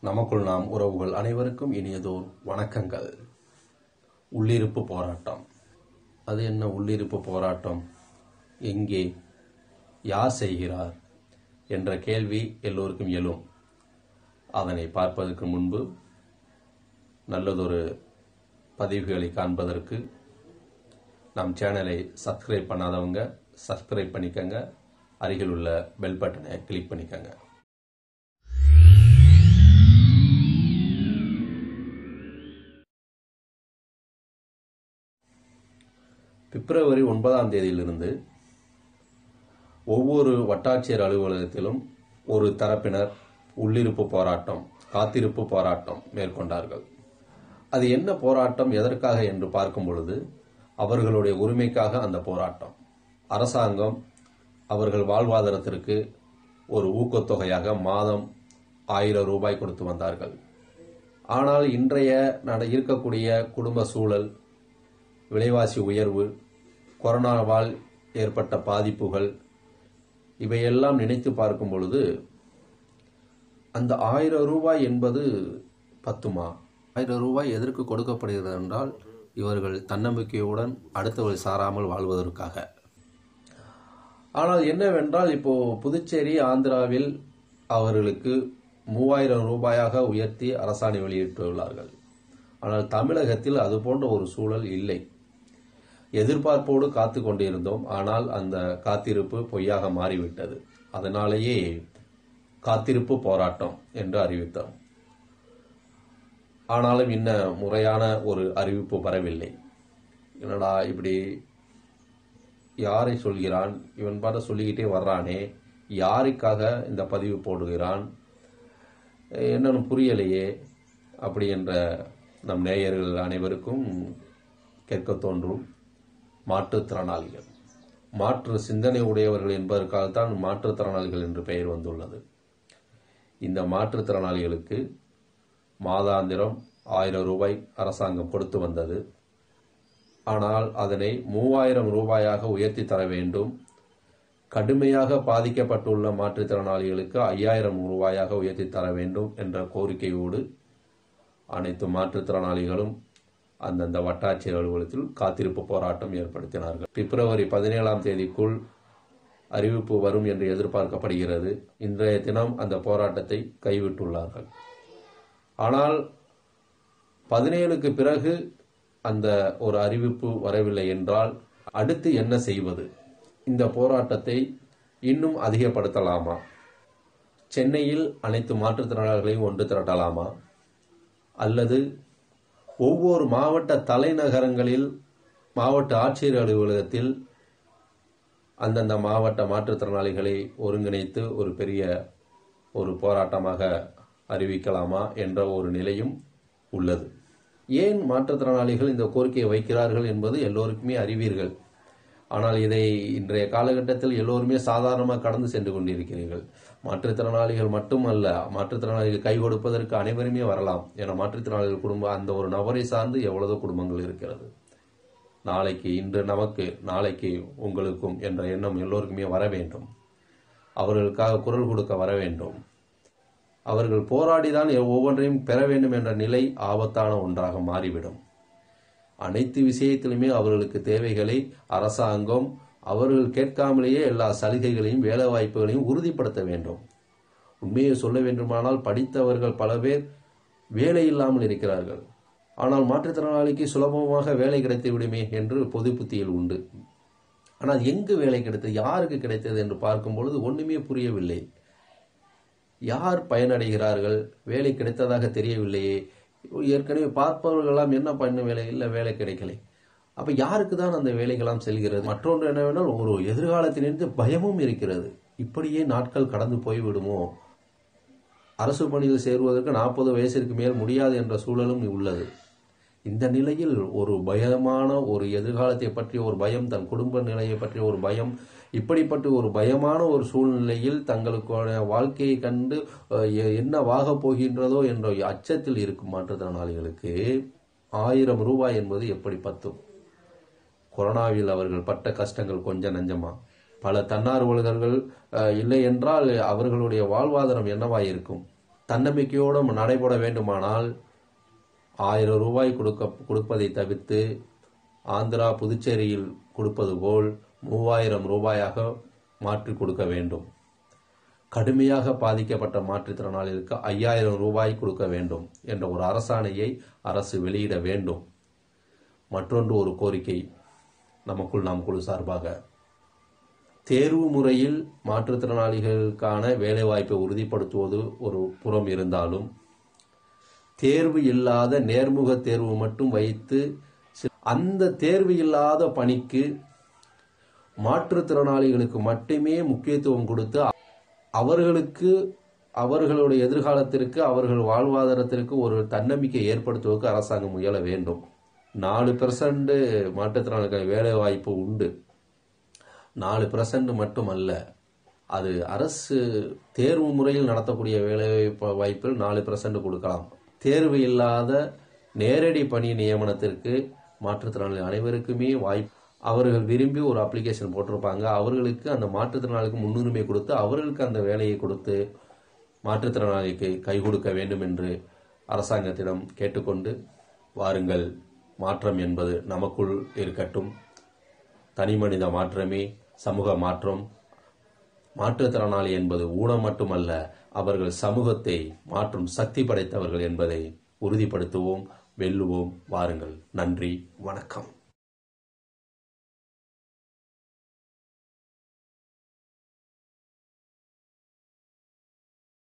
நமக்குள் நாம் உறவுகள் அனைவருக்கும் இனியதோர் வணக்கங்கள் உள்ளிருப்பு போராட்டம் அது என்ன உள்ளிருப்பு போராட்டம் எங்கே யார் செய்கிறார் என்ற கேள்வி எல்லோருக்கும் எழும் அதனை பார்ப்பதற்கு முன்பு நல்லதொரு பதிவுகளை காண்பதற்கு நம் சேனலை சப்ஸ்கிரைப் பண்ணாதவங்க சப்ஸ்கிரைப் பண்ணிக்கங்க அருகில் உள்ள பெல் பட்டனை கிளிக் பண்ணிக்கங்க பிப்ரவரி ஒன்பதாம் தேதியிலிருந்து ஒவ்வொரு வட்டாட்சியர் அலுவலகத்திலும் ஒரு தரப்பினர் உள்ளிருப்பு போராட்டம் காத்திருப்பு போராட்டம் மேற்கொண்டார்கள் அது என்ன போராட்டம் எதற்காக என்று பார்க்கும் பொழுது அவர்களுடைய உரிமைக்காக அந்த போராட்டம் அரசாங்கம் அவர்கள் வாழ்வாதாரத்திற்கு ஒரு ஊக்கத்தொகையாக மாதம் ஆயிரம் ரூபாய் கொடுத்து வந்தார்கள் ஆனால் இன்றைய நட இருக்கக்கூடிய குடும்ப சூழல் விலைவாசி உயர்வு கொரோனாவால் ஏற்பட்ட பாதிப்புகள் இவையெல்லாம் நினைத்து பார்க்கும் பொழுது அந்த ஆயிரம் ரூபாய் என்பது பத்துமா ஆயிரம் ரூபாய் எதற்கு கொடுக்கப்படுகிறது என்றால் இவர்கள் தன்னம்பிக்கையுடன் அடுத்தவர்கள் சாராமல் வாழ்வதற்காக ஆனால் என்னவென்றால் இப்போ புதுச்சேரி ஆந்திராவில் அவர்களுக்கு மூவாயிரம் ரூபாயாக உயர்த்தி அரசாணை வெளியிட்டுள்ளார்கள் ஆனால் தமிழகத்தில் அது போன்ற ஒரு சூழல் இல்லை எதிர்பார்ப்போடு காத்து கொண்டிருந்தோம் ஆனால் அந்த காத்திருப்பு பொய்யாக மாறிவிட்டது அதனாலேயே காத்திருப்பு போராட்டம் என்று அறிவித்தோம் ஆனாலும் இன்ன முறையான ஒரு அறிவிப்பு வரவில்லை என்னடா இப்படி யாரை சொல்கிறான் இவன் பாட்ட சொல்லிக்கிட்டே வர்றானே யாருக்காக இந்த பதிவு போடுகிறான் என்னன்னு புரியலையே அப்படி என்ற நம் நேயர்கள் அனைவருக்கும் கேட்க தோன்றும் மாற்றுத்திறனாளிகள் மாற்று சிந்தனை உடையவர்கள் என்பதற்காகத்தான் மாற்றுத்திறனாளிகள் என்று பெயர் வந்துள்ளது இந்த மாற்றுத்திறனாளிகளுக்கு மாதாந்திரம் ஆயிரம் ரூபாய் அரசாங்கம் கொடுத்து வந்தது ஆனால் அதனை மூவாயிரம் ரூபாயாக உயர்த்தி தர வேண்டும் கடுமையாக பாதிக்கப்பட்டுள்ள மாற்றுத்திறனாளிகளுக்கு ஐயாயிரம் ரூபாயாக உயர்த்தி தர வேண்டும் என்ற கோரிக்கையோடு அனைத்து மாற்றுத்திறனாளிகளும் அந்தந்த வட்டாட்சியர் அலுவலகத்தில் காத்திருப்பு போராட்டம் ஏற்படுத்தினார்கள் பிப்ரவரி பதினேழாம் தேதிக்குள் அறிவிப்பு வரும் என்று எதிர்பார்க்கப்படுகிறது இன்றைய தினம் அந்த போராட்டத்தை கைவிட்டுள்ளார்கள் ஆனால் பதினேழுக்கு பிறகு அந்த ஒரு அறிவிப்பு வரவில்லை என்றால் அடுத்து என்ன செய்வது இந்த போராட்டத்தை இன்னும் அதிகப்படுத்தலாமா சென்னையில் அனைத்து மாற்றுத்திறனாளிகளையும் ஒன்று திரட்டலாமா அல்லது ஒவ்வொரு மாவட்ட தலைநகரங்களில் மாவட்ட ஆட்சியர் அலுவலகத்தில் அந்தந்த மாவட்ட மாற்றுத்திறனாளிகளை ஒருங்கிணைத்து ஒரு பெரிய ஒரு போராட்டமாக அறிவிக்கலாமா என்ற ஒரு நிலையும் உள்ளது ஏன் மாற்றுத்திறனாளிகள் இந்த கோரிக்கையை வைக்கிறார்கள் என்பது எல்லோருக்குமே அறிவீர்கள் ஆனால் இதை இன்றைய காலகட்டத்தில் எல்லோருமே சாதாரணமாக கடந்து சென்று கொண்டிருக்கிறீர்கள் மாற்றுத்திறனாளிகள் மட்டுமல்ல மாற்றுத்திறனாளிகள் கை கொடுப்பதற்கு அனைவருமே வரலாம் என மாற்றுத்திறனாளிகள் குடும்பம் அந்த ஒரு நபரை சார்ந்து எவ்வளவோ குடும்பங்கள் இருக்கிறது நாளைக்கு இன்று நமக்கு நாளைக்கு உங்களுக்கும் என்ற எண்ணம் எல்லோருக்குமே வர வேண்டும் அவர்களுக்காக குரல் கொடுக்க வர வேண்டும் அவர்கள் போராடிதான் ஒவ்வொன்றையும் பெற வேண்டும் என்ற நிலை ஆபத்தான ஒன்றாக மாறிவிடும் அனைத்து விஷயத்திலுமே அவர்களுக்கு தேவைகளை அரசாங்கம் அவர்கள் கேட்காமலேயே எல்லா சலுகைகளையும் வேலை வாய்ப்புகளையும் உறுதிப்படுத்த வேண்டும் உண்மையை சொல்ல வேண்டுமானால் படித்தவர்கள் பல பேர் வேலை இல்லாமல் இருக்கிறார்கள் ஆனால் மாற்றுத்திறனாளிக்கு சுலபமாக வேலை கிடைத்து விடுமே என்று பொது புத்தியில் உண்டு ஆனால் எங்கு வேலை கிடைத்தது யாருக்கு கிடைத்தது என்று பார்க்கும் பொழுது ஒன்றுமே புரியவில்லை யார் பயனடைகிறார்கள் வேலை கிடைத்ததாக தெரியவில்லையே ஏற்கனவே பார்ப்பவர்களெல்லாம் என்ன பண்ண வேலை இல்லை வேலை கிடைக்கலை அப்ப யாருக்கு தான் அந்த வேலைகளாம் செல்கிறது மற்றொன்று என்னவென்றால் ஒரு எதிர்காலத்திலிருந்து பயமும் இருக்கிறது இப்படியே நாட்கள் கடந்து போய்விடுமோ அரசு பணியில் சேருவதற்கு நாற்பது வயசிற்கு மேல் முடியாது என்ற சூழலும் உள்ளது இந்த நிலையில் ஒரு பயமான ஒரு எதிர்காலத்தை பற்றிய ஒரு பயம் தன் குடும்ப நிலையை பற்றிய ஒரு பயம் இப்படிப்பட்ட ஒரு பயமான ஒரு சூழ்நிலையில் தங்களுக்கான வாழ்க்கையை கண்டு என்னவாக போகின்றதோ என்ற அச்சத்தில் இருக்கும் மாற்றுத்திறனாளிகளுக்கு ஆயிரம் ரூபாய் என்பது எப்படி பத்தும் கொரோனாவில் அவர்கள் பட்ட கஷ்டங்கள் கொஞ்சம் நஞ்சமா பல தன்னார்வலர்கள் அஹ், இல்லை என்றால் அவர்களுடைய வாழ்வாதாரம் என்னவாய் இருக்கும் தன்னம்பிக்கையோடு நடைபெற வேண்டுமானால் ஆயிரம் ரூபாய் கொடுக்க கொடுப்பதை தவிர்த்து ஆந்திரா புதுச்சேரியில் கொடுப்பது போல் மூவாயிரம் ரூபாயாக மாற்றி கொடுக்க வேண்டும் கடுமையாக பாதிக்கப்பட்ட மாற்றுத்திறனாளிகளுக்கு ஐயாயிரம் ரூபாய் கொடுக்க வேண்டும் என்ற ஒரு அரசாணையை அரசு வெளியிட வேண்டும் மற்றொன்று ஒரு கோரிக்கை நமக்குள் நாம் குழு சார்பாக தேர்வு முறையில் மாற்றுத்திறனாளிகளுக்கான வேலைவாய்ப்பை உறுதிப்படுத்துவது ஒரு புறம் இருந்தாலும் தேர்வு இல்லாத நேர்முக தேர்வு மட்டும் வைத்து அந்த தேர்வு இல்லாத பணிக்கு மாற்றுத்திறனாளிகளுக்கு மட்டுமே முக்கியத்துவம் கொடுத்து அவர்களுக்கு அவர்களுடைய எதிர்காலத்திற்கு அவர்கள் வாழ்வாதாரத்திற்கு ஒரு தன்னம்பிக்கை ஏற்படுத்துவதற்கு அரசாங்கம் முயல வேண்டும் நாலு பெர்சன்ட் மாற்றுத்திறனாளிகள் வேலை வாய்ப்பு உண்டு நாலு பெர்சன்ட் மட்டுமல்ல அது அரசு தேர்வு முறையில் நடத்தக்கூடிய வேலை வாய்ப்பில் நாலு பெர்சன்ட் கொடுக்கலாம் தேர்வு இல்லாத நேரடி பணி நியமனத்திற்கு மாற்றுத்திறனாளி அனைவருக்குமே வாய்ப்பு அவர்கள் விரும்பி ஒரு அப்ளிகேஷன் போட்டிருப்பாங்க அவர்களுக்கு அந்த மாற்றுத்திறனாளிக்கு முன்னுரிமை கொடுத்து அவர்களுக்கு அந்த வேலையை கொடுத்து மாற்றுத்திறனாளிக்கு கை கொடுக்க வேண்டும் என்று அரசாங்கத்திடம் கேட்டுக்கொண்டு வாருங்கள் மாற்றம் என்பது நமக்குள் இருக்கட்டும் தனிமனித மாற்றமே சமூக மாற்றம் மாற்றுத்திறனாளி என்பது ஊனம் மட்டுமல்ல அவர்கள் சமூகத்தை மாற்றும் சக்தி படைத்தவர்கள் என்பதை உறுதிப்படுத்துவோம் வெல்லுவோம் வாருங்கள் நன்றி வணக்கம்